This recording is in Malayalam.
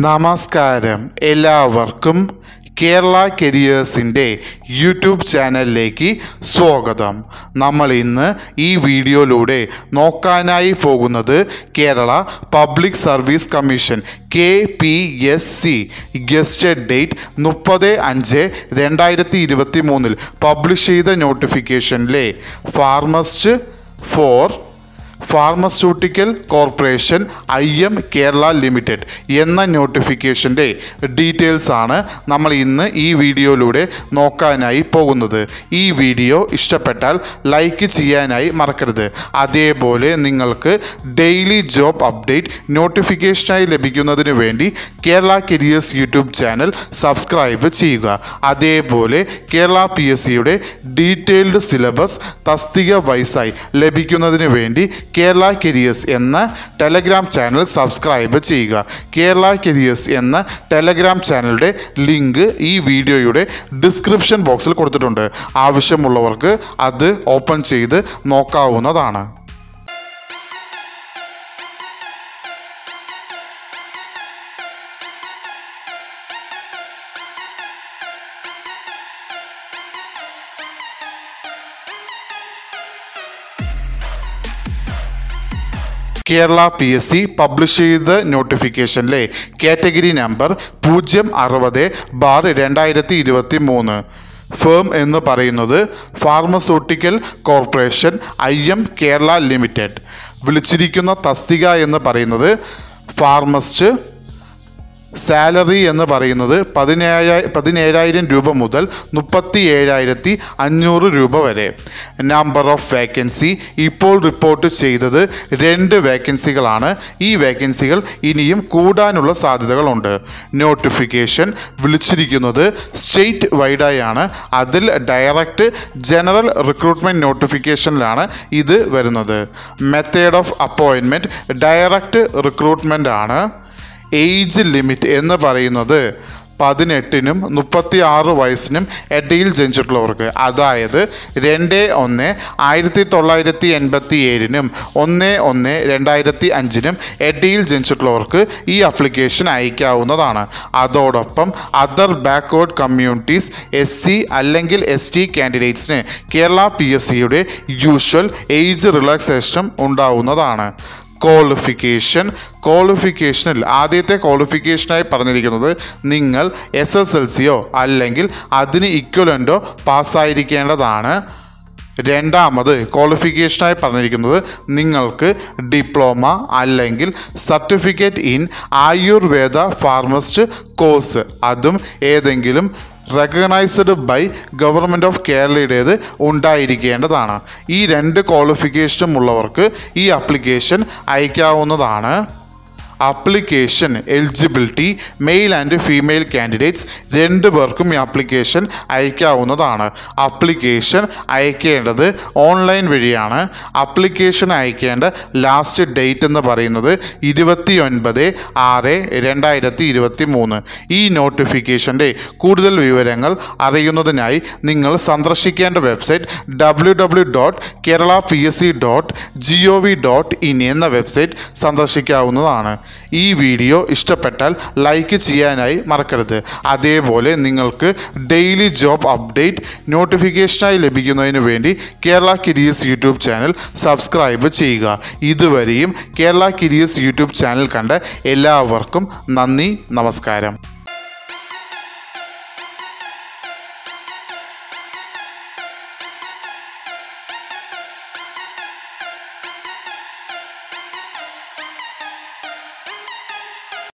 നമസ്കാരം എല്ലാവർക്കും കേരള കരിയേഴ്സിൻ്റെ യൂട്യൂബ് ചാനലിലേക്ക് സ്വാഗതം നമ്മൾ ഇന്ന് ഈ വീഡിയോയിലൂടെ നോക്കാനായി പോകുന്നത് Kerala public service commission K P S C gazetted date മുപ്പത് അഞ്ച് രണ്ടായിരത്തി ഇരുപത്തി മൂന്നിൽ പബ്ലിഷ് ചെയ്ത നോട്ടിഫിക്കേഷനിലെ pharmacist for pharmaceutical corporation I M Kerala limited എന്ന നോട്ടിഫിക്കേഷൻ്റെ ഡീറ്റെയിൽസ് ആണ് നമ്മൾ ഇന്ന് ഈ വീഡിയോയിലൂടെ നോക്കാനായി പോകുന്നത് ഈ വീഡിയോ ഇഷ്ടപ്പെട്ടാൽ ലൈക്ക് ചെയ്യാനായി മറക്കരുത് അതേപോലെ നിങ്ങൾക്ക് ഡെയിലി ജോബ് അപ്ഡേറ്റ് നോട്ടിഫിക്കേഷനായി ലഭിക്കുന്നതിന് വേണ്ടി Kerala careers YouTube channel subscribe ചെയ്യുക അതേപോലെ കേരള പി എസ് സിയുടെ ഡീറ്റെയിൽഡ് സിലബസ് തസ്തിക വൈസായി ലഭിക്കുന്നതിന് വേണ്ടി കേരള കരിയേഴ്സ് എന്ന ടെലഗ്രാം ചാനൽ സബ്സ്ക്രൈബ് ചെയ്യുക കേരള കരിയേഴ്സ് എന്ന ടെലഗ്രാം ചാനലിൻ്റെ ലിങ്ക് ഈ വീഡിയോയുടെ ഡിസ്ക്രിപ്ഷൻ ബോക്സിൽ കൊടുത്തിട്ടുണ്ട് ആവശ്യമുള്ളവർക്ക് അത് ഓപ്പൺ ചെയ്ത് നോക്കാവുന്നതാണ് Kerala P S C publish ചെയ്ത നോട്ടിഫിക്കേഷനിലെ കാറ്റഗറി നമ്പർ പൂജ്യം അറുപത് ബാർ രണ്ടായിരത്തി ഇരുപത്തി മൂന്ന് ഫേം എന്ന് പറയുന്നത് pharmaceutical corporation I M Kerala limited വിളിച്ചിരിക്കുന്ന തസ്തിക എന്ന് പറയുന്നത് ഫാർമസ്റ്റ് സാലറി എന്ന് പറയുന്നത് പതിനേഴ പതിനേഴായിരം രൂപ മുതൽ മുപ്പത്തി ഏഴായിരത്തി അഞ്ഞൂറ് രൂപ വരെ നമ്പർ ഓഫ് വേക്കൻസി ഇപ്പോൾ റിപ്പോർട്ട് ചെയ്തത് രണ്ട് വേക്കൻസികളാണ് ഈ വേക്കൻസികൾ ഇനിയും കൂടാനുള്ള സാധ്യതകളുണ്ട് നോട്ടിഫിക്കേഷൻ വിളിച്ചിരിക്കുന്നത് സ്റ്റേറ്റ് വൈഡായാണ് അതിൽ ഡയറക്റ്റ് ജനറൽ റിക്രൂട്ട്മെൻറ്റ് നോട്ടിഫിക്കേഷനിലാണ് ഇത് വരുന്നത് method of appointment direct recruitment ആണ് ഏജ് ലിമിറ്റ് എന്ന് പറയുന്നത് പതിനെട്ടിനും മുപ്പത്തി ആറ് വയസ്സിനും ഇടയിൽ ജനിച്ചിട്ടുള്ളവർക്ക് അതായത് രണ്ട് ഒന്ന് ആയിരത്തി തൊള്ളായിരത്തി എൺപത്തി ഏഴിനും ഒന്ന് ഒന്ന് രണ്ടായിരത്തി അഞ്ചിനും ഇടയിൽ ജനിച്ചിട്ടുള്ളവർക്ക് ഈ അപ്ലിക്കേഷൻ അയക്കാവുന്നതാണ് അതോടൊപ്പം other backward communities S C അല്ലെങ്കിൽ എസ് ടി കാൻഡിഡേറ്റ്സിന് കേരള പി എസ് സിയുടെ യൂഷ്വൽ ഏജ് റിലാക്സേഷനും ഉണ്ടാവുന്നതാണ് ക്വാളിഫിക്കേഷൻ ക്വാളിഫിക്കേഷനിൽ ആദ്യത്തെ ക്വാളിഫിക്കേഷനായി പറഞ്ഞിരിക്കുന്നത് നിങ്ങൾ എസ് എസ് എൽ സിയോ അല്ലെങ്കിൽ അതിന് ഇക്വലൻ്റോ പാസ്സായിരിക്കേണ്ടതാണ് രണ്ടാമത് ക്വാളിഫിക്കേഷനായി പറഞ്ഞിരിക്കുന്നത് നിങ്ങൾക്ക് ഡിപ്ലോമ അല്ലെങ്കിൽ certificate in Ayurveda pharmacist course അതും ഏതെങ്കിലും റെക്കഗ്നൈസ്ഡ് ബൈ ഗവൺമെൻറ് ഓഫ് കേരളയുടേത് ഉണ്ടായിരിക്കേണ്ടതാണ് ഈ രണ്ട് ക്വാളിഫിക്കേഷനും ഉള്ളവർക്ക് ഈ അപ്ലിക്കേഷൻ അയക്കാവുന്നതാണ് application eligibility male and female candidates രണ്ട് പേർക്കും ഈ ആപ്ലിക്കേഷൻ അയക്കാവുന്നതാണ് അപ്ലിക്കേഷൻ അയക്കേണ്ടത് ഓൺലൈൻ വഴിയാണ് അപ്ലിക്കേഷൻ അയക്കേണ്ട ലാസ്റ്റ് ഡേറ്റ് എന്ന് പറയുന്നത് ഇരുപത്തി ഒൻപത് ആറ് രണ്ടായിരത്തി ഇരുപത്തി മൂന്ന് ഈ നോട്ടിഫിക്കേഷൻ്റെ കൂടുതൽ വിവരങ്ങൾ അറിയുന്നതിനായി നിങ്ങൾ സന്ദർശിക്കേണ്ട website W W dot Kerala P S C dot G O V dot in എന്ന വെബ്സൈറ്റ് സന്ദർശിക്കാവുന്നതാണ് ഈ വീഡിയോ ഇഷ്ടപ്പെട്ടാൽ ലൈക്ക് ചെയ്യാനായി മറക്കരുത് അതേപോലെ നിങ്ങൾക്ക് ഡെയിലി ജോബ് അപ്ഡേറ്റ് നോട്ടിഫിക്കേഷനായി ലഭിക്കുന്നതിന് വേണ്ടി Kerala careers YouTube channel subscribe ചെയ്യുക ഇതുവരെയും കേരള കിരീസ് യൂട്യൂബ് ചാനൽ കണ്ട എല്ലാവർക്കും നന്ദി നമസ്കാരം